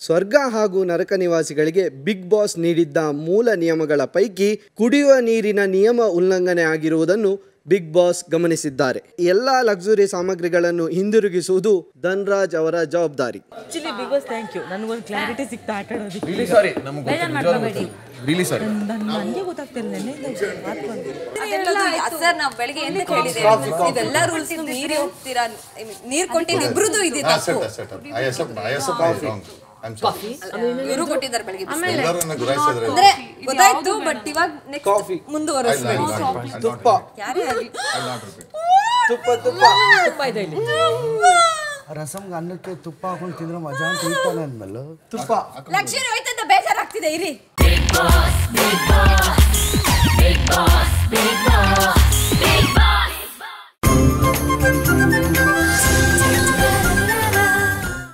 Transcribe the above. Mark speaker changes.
Speaker 1: ಸ್ವರ್ಗ ಹಾಗೂ ನರಕ ನಿವಾಸಿಗಳಿಗೆ ಬಿಗ್ ಬಾಸ್ ನೀಡಿದ್ದ ಮೂಲ ನಿಯಮಗಳ ಪೈಕಿ ಕುಡಿಯುವ ನೀರಿನ ನಿಯಮ ಉಲ್ಲಂಘನೆ ಆಗಿರುವುದನ್ನು ಬಿಗ್ ಬಾಸ್ ಗಮನಿಸಿದ್ದಾರೆ ಎಲ್ಲ ಲಕ್ಸುರಿ ಸಾಮಗ್ರಿಗಳನ್ನು ಹಿಂದಿರುಗಿಸುವುದು ಧನ್ರಾಜ್ ಅವರ ಜವಾಬ್ದಾರಿ
Speaker 2: actually big boss thank you ನನಗೊಂದು ಕ್ಲಾರಿಟಿ ಸಿಕ್ತಾ ಆಟ ಆಡೋದಕ್ಕೆ
Speaker 3: ರಿಲಿ ಸಾರಿ ನಮ್ಗೆ ರಿಲಿ ಸಾರಿ
Speaker 2: ನನ್- ನನಗೆ ಗೊತ್ತಾಗ್ತಿಲ್ಲ ನೆನ್ನೆಯಿಂದ ಮಾತ್ಕೊಂಡು
Speaker 4: ಸರ್ ನಾವು ಬೆಳಿಗ್ಗೆ ಎಂತ ಹೇಳಿದ್ದೇವೆ ನೀವೆಲ್ಲ ರೂಲ್ಸ್ ಮೀರಿ ಹೋಗ್ತೀರಾ I mean, ನೀರ್ ಕೊಟ್ಟಿದ್ದು ಇಬ್ರದ್ದು ಇದೆ
Speaker 5: Ah,
Speaker 4: ತಪ್ಪು
Speaker 5: set, set up. I accept, I accept my wrong. I'm sorry.
Speaker 4: ಇವರು ಕೊಟ್ಟಿದ್ದಾರೆ ಬೆಳಿಗ್ಗೆ ಬಿಸಿ.
Speaker 5: ಎಲ್ಲರನ್ನ ಗುರಾಯಿಸಿದ್ರೆ
Speaker 4: ಅಂದ್ರೆ ಗೊತ್ತಾಯ್ತು ಬಟ್ ಇವಾಗ ನೆಕ್ಸ್ಟ್
Speaker 1: Coffee.
Speaker 4: ಮುಂದುವರಿಸ್ಬೇಡಿ
Speaker 5: I'll not- I'll not
Speaker 1: ತುಪ್ಪ
Speaker 4: ಯಾರೇ ಆಗ್ಲಿ
Speaker 5: I'll not repeat.
Speaker 1: ತುಪ್ಪ ತುಪ್ಪ
Speaker 2: ತುಪ್ಪ ಇದೆ ಇಲ್ಲಿ
Speaker 6: ರಸಮ್ಗೆ ಅನ್ನಕ್ಕೆ ತುಪ್ಪ ಹಾಕೊಂಡು ತಿಂದ್ರೆ ಮಜಾ ಅಂತ ಇರ್ತಾನೆ ಅಂದ್ಮೇಲೆ
Speaker 1: ತುಪ್ಪ
Speaker 4: ಲಕ್ಷ್ಮಿ ಹೋಯ್ತಂತ ಬೇಜಾರಾಗ್ತಿದೆ ಇರಿ
Speaker 7: Big boss, big boss, big boss, big boss.